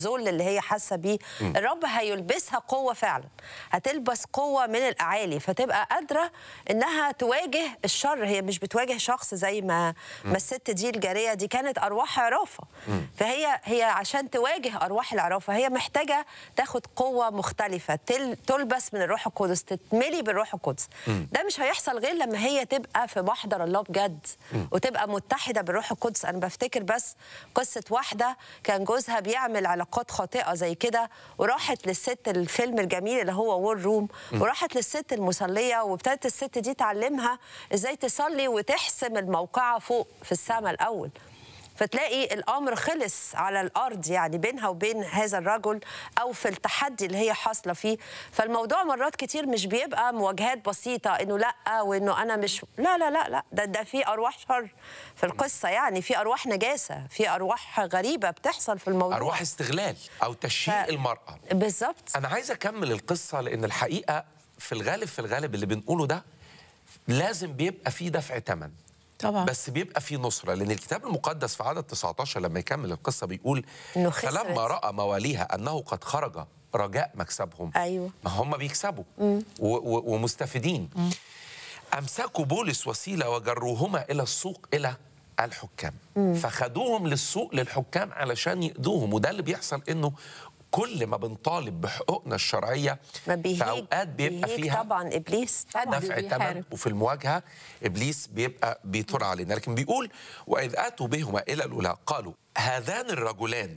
الذل اللي هي حاسه بيه الرب هيلبسها قوه فعلا هتلبس قوه من الاعالي فتبقى قادره انها تواجه الشر هي مش بتواجه شخص زي ما ما الست دي الجاريه دي كانت ارواح عرافه فهي هي عشان تواجه ارواح العرافه هي محتاجه تاخد قوه مختلفه تل تلبس من الروح القدس تتملي بالروح القدس ده مش هيحصل غير لما هي تبقى في محضر الله بجد وتبقى متحده بالروح القدس انا بفتكر بس قصه واحده كان جوزها بيعمل علاقات خاطئه زي كده وراحت للست الفيلم الجميل اللي هو وور روم وراحت للست المصليه وابتدت الست دي تعلمها ازاي تصلي وتحسم الموقعه فوق في السماء الاول فتلاقي الامر خلص على الارض يعني بينها وبين هذا الرجل او في التحدي اللي هي حاصله فيه فالموضوع مرات كتير مش بيبقى مواجهات بسيطه انه لا وانه انا مش لا لا لا لا ده ده في ارواح شر في القصه يعني في ارواح نجاسه في ارواح غريبه بتحصل في الموضوع ارواح استغلال او تشييع ف- المراه بالظبط انا عايز اكمل القصه لان الحقيقه في الغالب في الغالب اللي بنقوله ده لازم بيبقى فيه دفع ثمن طبعا بس بيبقى في نصرة لأن الكتاب المقدس في عدد 19 لما يكمل القصة بيقول إنه خسرت. فلما رأى مواليها أنه قد خرج رجاء مكسبهم أيوة. ما هم بيكسبوا و- و- ومستفيدين أمسكوا بولس وسيلة وجروهما إلى السوق إلى الحكام فخدوهم للسوق للحكام علشان يقضوهم وده اللي بيحصل إنه كل ما بنطالب بحقوقنا الشرعية ما في بيهيج أوقات بيبقى بيهيج فيها طبعا ابليس حد دفع ثمن بيحارب. وفي المواجهه ابليس بيبقى بيطر علينا لكن بيقول واذ اتوا بهما الى الاولى قالوا هذان الرجلان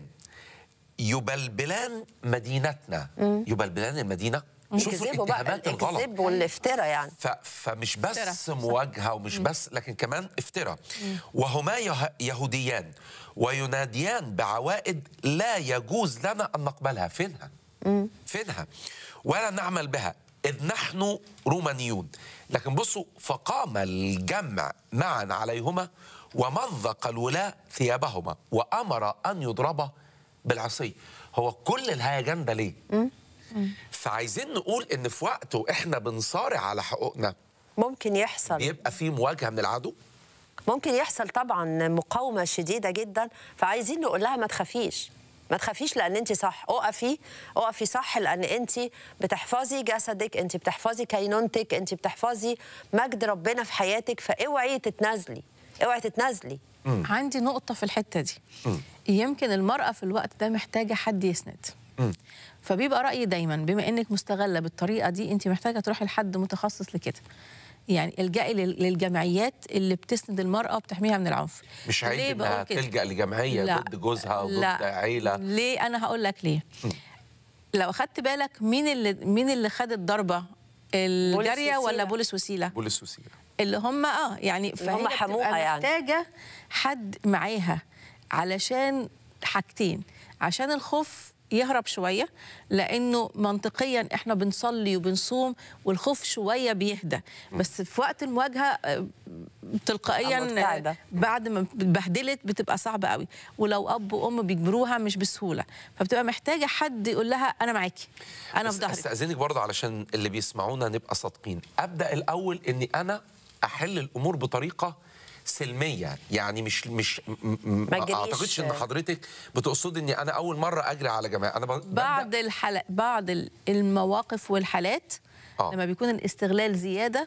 يبلبلان مدينتنا يبلبلان المدينه شوفوا يكذبوا بقى الاتهامات الغلط الكذب والافتراء يعني ف... فمش بس افتراء. مواجهه ومش بس لكن كمان افتراء وهما يه... يهوديان ويناديان بعوائد لا يجوز لنا ان نقبلها فينها فينها ولا نعمل بها اذ نحن رومانيون لكن بصوا فقام الجمع معا عليهما ومزق الولاة ثيابهما وامر ان يضربا بالعصي هو كل الهيجان ده ليه فعايزين نقول ان في وقته احنا بنصارع على حقوقنا ممكن يحصل بيبقى في مواجهه من العدو ممكن يحصل طبعا مقاومه شديده جدا فعايزين نقول لها ما تخافيش ما تخافيش لان انت صح اقفي اقفي صح لان انت بتحفظي جسدك انت بتحفظي كينونتك انت بتحفظي مجد ربنا في حياتك فاوعي تتنازلي اوعي تتنازلي عندي نقطة في الحتة دي يمكن المرأة في الوقت ده محتاجة حد يسند فبيبقى رأيي دايما بما انك مستغلة بالطريقة دي انت محتاجة تروحي لحد متخصص لكده يعني الجئي لل- للجمعيات اللي بتسند المرأة وبتحميها من العنف مش ليه عيب انها بقول كده؟ تلجا لجمعيه لا. ضد جوزها وضد لا. عيله ليه انا هقول لك ليه لو اخدت بالك مين اللي مين اللي خد الضربه الجاريه ولا وسيلة. بولس وسيله بولس وسيله اللي هم اه يعني هم فهي حموها بتبقى يعني. محتاجه حد معاها علشان حاجتين عشان الخوف يهرب شويه لانه منطقيا احنا بنصلي وبنصوم والخوف شويه بيهدى بس في وقت المواجهه آه، تلقائيا مرتعبة. آه، بعد ما اتبهدلت بتبقى صعبه قوي ولو اب وام بيجبروها مش بسهوله فبتبقى محتاجه حد يقول لها انا معاكي انا بس في ظهرك استاذنك برضه علشان اللي بيسمعونا نبقى صادقين ابدا الاول اني انا احل الامور بطريقه سلميه يعني مش مش م- م- ما ما تجريش. اعتقدش ان حضرتك بتقصدي اني انا اول مره اجري على جماعه انا ب- ببدأ بعض الحالات بعض ال- المواقف والحالات آه. لما بيكون الاستغلال زياده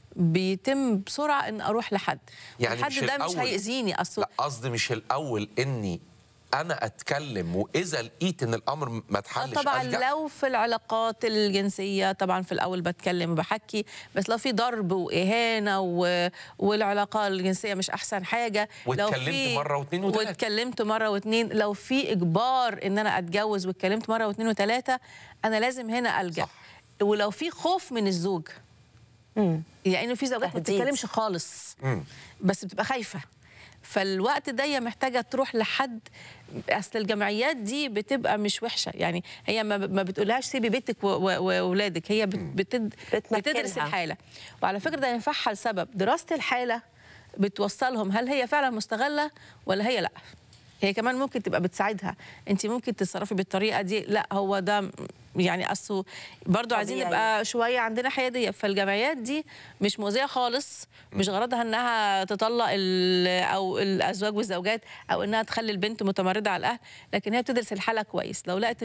بيتم بسرعه ان اروح لحد يعني الحد مش ده مش الأول- هيأذيني اصلا لا قصدي مش الاول اني انا اتكلم واذا لقيت ان الامر ما آه اتحلش طبعا ألجأ. لو في العلاقات الجنسيه طبعا في الاول بتكلم وبحكي بس لو في ضرب واهانه و... والعلاقه الجنسيه مش احسن حاجه لو واتكلمت في مرة واتنين وتلاتة. واتكلمت مره واتنين لو في اجبار ان انا اتجوز واتكلمت مره واتنين وتلاته انا لازم هنا الجا صح. ولو في خوف من الزوج يعني في زوجات ما تهديد. بتتكلمش خالص مم. بس بتبقى خايفه فالوقت ده هي محتاجه تروح لحد اصل الجمعيات دي بتبقى مش وحشه يعني هي ما ما بتقولهاش سيبي بيتك و- و- واولادك هي بت- بتد بتمكنها. بتدرس الحاله وعلى فكره ده ينفعها لسبب دراسه الحاله بتوصلهم هل هي فعلا مستغله ولا هي لا هي كمان ممكن تبقى بتساعدها انت ممكن تتصرفي بالطريقه دي لا هو ده يعني اصله برضو عايزين طبيعي. نبقى شويه عندنا حياديه فالجمعيات دي مش مؤذيه خالص مش غرضها انها تطلق ال- او الازواج والزوجات او انها تخلي البنت متمرده على الاهل لكن هي بتدرس الحاله كويس لو لقت